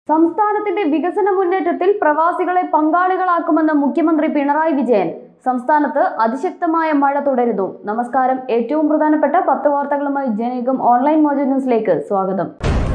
സംസ്ഥാനത്തിന്റെ വികസന മുന്നേറ്റത്തിൽ പ്രവാസികളെ പങ്കാളികളാക്കുമെന്ന് മുഖ്യമന്ത്രി പിണറായി വിജയൻ സംസ്ഥാനത്ത് അതിശക്തമായ മഴ തുടരുന്നു നമസ്കാരം ഏറ്റവും പ്രധാനപ്പെട്ട പത്ത് വാർത്തകളുമായി ജനയുഗം ഓൺലൈൻ മോജ ന്യൂസിലേക്ക് സ്വാഗതം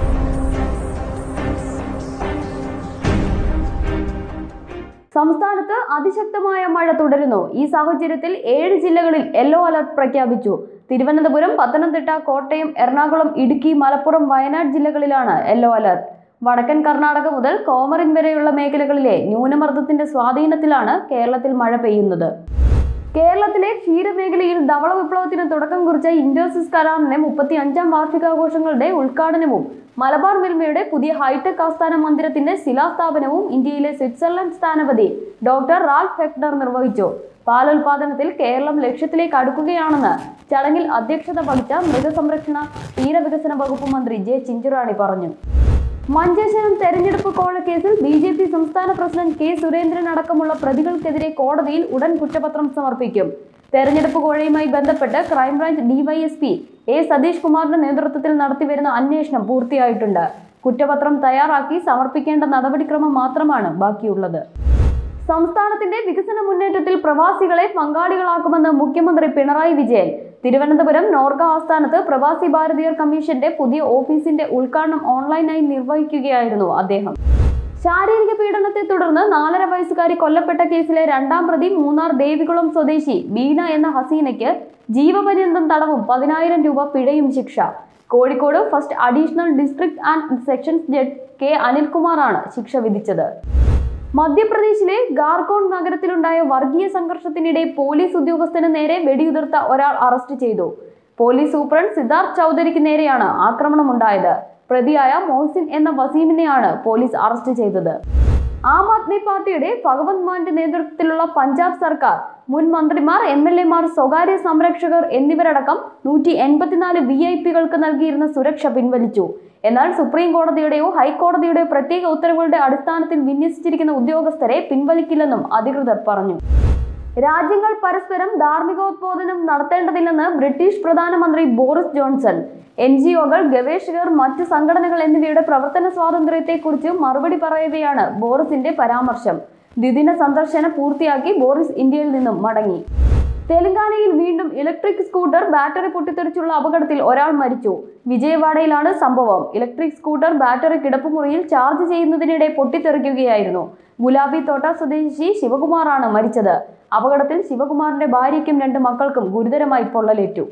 സംസ്ഥാനത്ത് അതിശക്തമായ മഴ തുടരുന്നു ഈ സാഹചര്യത്തിൽ ഏഴ് ജില്ലകളിൽ യെല്ലോ അലർട്ട് പ്രഖ്യാപിച്ചു തിരുവനന്തപുരം പത്തനംതിട്ട കോട്ടയം എറണാകുളം ഇടുക്കി മലപ്പുറം വയനാട് ജില്ലകളിലാണ് യെല്ലോ അലർട്ട് വടക്കൻ കർണാടക മുതൽ കോമറിൻ വരെയുള്ള മേഖലകളിലെ ന്യൂനമർദ്ദത്തിന്റെ സ്വാധീനത്തിലാണ് കേരളത്തിൽ മഴ പെയ്യുന്നത് കേരളത്തിലെ ക്ഷീരമേഖലയിൽ ധവള വിപ്ലവത്തിന് തുടക്കം കുറിച്ച ഇൻഡോസിസ് കരാറിന്റെ മുപ്പത്തി അഞ്ചാം വാർഷികാഘോഷങ്ങളുടെ ഉദ്ഘാടനവും മലബാർ മിൽമയുടെ പുതിയ ഹൈടെക് ആസ്ഥാന മന്ദിരത്തിന്റെ ശിലാസ്ഥാപനവും ഇന്ത്യയിലെ സ്വിറ്റ്സർലൻഡ് സ്ഥാനപതി ഡോക്ടർ റാൽഫ് ഹെക്ടർ നിർവഹിച്ചു പാലുൽപാദനത്തിൽ കേരളം ലക്ഷ്യത്തിലേക്ക് അടുക്കുകയാണെന്ന് ചടങ്ങിൽ അധ്യക്ഷത വഹിച്ച മൃഗസംരക്ഷണ തീരവികസന വകുപ്പ് മന്ത്രി ജെ ചിഞ്ചുറാണി പറഞ്ഞു മഞ്ചേശ്വരം തെരഞ്ഞെടുപ്പ് കോഴക്കേസിൽ ബി ജെ പി സംസ്ഥാന പ്രസിഡന്റ് കെ സുരേന്ദ്രൻ അടക്കമുള്ള പ്രതികൾക്കെതിരെ കോടതിയിൽ ഉടൻ കുറ്റപത്രം സമർപ്പിക്കും തെരഞ്ഞെടുപ്പ് കോഴയുമായി ബന്ധപ്പെട്ട് ക്രൈംബ്രാഞ്ച് ഡിവൈഎസ്പി എ സതീഷ് കുമാറിന്റെ നേതൃത്വത്തിൽ നടത്തിവരുന്ന അന്വേഷണം പൂർത്തിയായിട്ടുണ്ട് കുറ്റപത്രം തയ്യാറാക്കി സമർപ്പിക്കേണ്ട നടപടിക്രമം മാത്രമാണ് ബാക്കിയുള്ളത് സംസ്ഥാനത്തിന്റെ വികസന മുന്നേറ്റത്തിൽ പ്രവാസികളെ പങ്കാളികളാക്കുമെന്ന് മുഖ്യമന്ത്രി പിണറായി വിജയൻ തിരുവനന്തപുരം നോർക്ക ആസ്ഥാനത്ത് പ്രവാസി ഭാരതീയർ കമ്മീഷന്റെ പുതിയ ഓഫീസിന്റെ ഉദ്ഘാടനം ഓൺലൈനായി നിർവഹിക്കുകയായിരുന്നു അദ്ദേഹം ശാരീരിക പീഡനത്തെ തുടർന്ന് നാലര വയസ്സുകാരി കൊല്ലപ്പെട്ട കേസിലെ രണ്ടാം പ്രതി മൂന്നാർ ദേവികുളം സ്വദേശി ബീന എന്ന ഹസീനയ്ക്ക് ജീവപര്യന്തം തടവും പതിനായിരം രൂപ പിഴയും ശിക്ഷ Kozhikode first additional district and sessions judge K അനിൽകുമാറാണ് ശിക്ഷ വിധിച്ചത് മധ്യപ്രദേശിലെ ഗാർഗോൺ നഗരത്തിലുണ്ടായ വർഗീയ സംഘർഷത്തിനിടെ പോലീസ് ഉദ്യോഗസ്ഥന് നേരെ വെടിയുതിർത്ത ഒരാൾ അറസ്റ്റ് ചെയ്തു പോലീസ് സൂപ്രണ്ട് സിദ്ധാർത്ഥ് ചൗധരിക്ക് നേരെയാണ് ആക്രമണമുണ്ടായത് പ്രതിയായ മോഹസിൻ എന്ന വസീമിനെയാണ് പോലീസ് അറസ്റ്റ് ചെയ്തത് ആം ആദ്മി പാർട്ടിയുടെ ഭഗവന്ത് മാന്റെ നേതൃത്വത്തിലുള്ള പഞ്ചാബ് സർക്കാർ മുൻ മന്ത്രിമാർ എം എൽ എമാർ സ്വകാര്യ സംരക്ഷകർ എന്നിവരടക്കം നൂറ്റി എൺപത്തിനാല് വി ഐ പികൾക്ക് നൽകിയിരുന്ന സുരക്ഷ പിൻവലിച്ചു എന്നാൽ സുപ്രീം കോടതിയുടെയോ ഹൈക്കോടതിയുടെയോ പ്രത്യേക ഉത്തരവുകളുടെ അടിസ്ഥാനത്തിൽ വിന്യസിച്ചിരിക്കുന്ന ഉദ്യോഗസ്ഥരെ പിൻവലിക്കില്ലെന്നും അധികൃതർ പറഞ്ഞു രാജ്യങ്ങൾ പരസ്പരം ധാർമ്മികോത്ബോധനം നടത്തേണ്ടതില്ലെന്ന് ബ്രിട്ടീഷ് പ്രധാനമന്ത്രി ബോറിസ് ജോൺസൺ എൻ ജി ഒകൾ ഗവേഷകർ മറ്റ് സംഘടനകൾ എന്നിവയുടെ പ്രവർത്തന സ്വാതന്ത്ര്യത്തെക്കുറിച്ച് മറുപടി പറയവെയാണ് ബോറിസിന്റെ പരാമർശം ദ്വിദിന സന്ദർശനം പൂർത്തിയാക്കി ബോറിസ് ഇന്ത്യയിൽ നിന്നും മടങ്ങി തെലങ്കാനയിൽ വീണ്ടും ഇലക്ട്രിക് സ്കൂട്ടർ ബാറ്ററി പൊട്ടിത്തെറിച്ചുള്ള അപകടത്തിൽ ഒരാൾ മരിച്ചു വിജയവാഡയിലാണ് സംഭവം ഇലക്ട്രിക് സ്കൂട്ടർ ബാറ്ററി കിടപ്പുമുറിയിൽ ചാർജ് ചെയ്യുന്നതിനിടെ പൊട്ടിത്തെറിക്കുകയായിരുന്നു ഗുലാബി തോട്ട സ്വദേശി ശിവകുമാറാണ് മരിച്ചത് അപകടത്തിൽ ശിവകുമാറിന്റെ ഭാര്യയ്ക്കും രണ്ട് മക്കൾക്കും ഗുരുതരമായി പൊള്ളലേറ്റു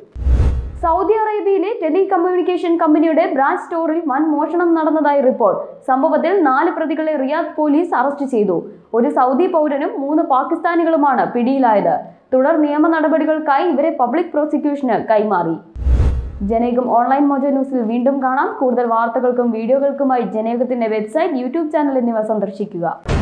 സൗദി അറേബ്യയിലെ ടെലി കമ്മ്യൂണിക്കേഷൻ കമ്പനിയുടെ ബ്രാഞ്ച് സ്റ്റോറിൽ വൻ മോഷണം നടന്നതായി റിപ്പോർട്ട് സംഭവത്തിൽ നാല് പ്രതികളെ റിയാദ് പോലീസ് അറസ്റ്റ് ചെയ്തു ഒരു സൗദി പൗരനും മൂന്ന് പാകിസ്ഥാനികളുമാണ് പിടിയിലായത് തുടർ നിയമ നടപടികൾക്കായി ഇവരെ പബ്ലിക് പ്രോസിക്യൂഷന് കൈമാറി ജനയുഗം ഓൺലൈൻ മോജോ ന്യൂസിൽ വീണ്ടും കാണാം കൂടുതൽ വാർത്തകൾക്കും വീഡിയോകൾക്കുമായി ജനയുഗത്തിന്റെ വെബ്സൈറ്റ് യൂട്യൂബ് ചാനൽ എന്നിവ സന്ദർശിക്കുക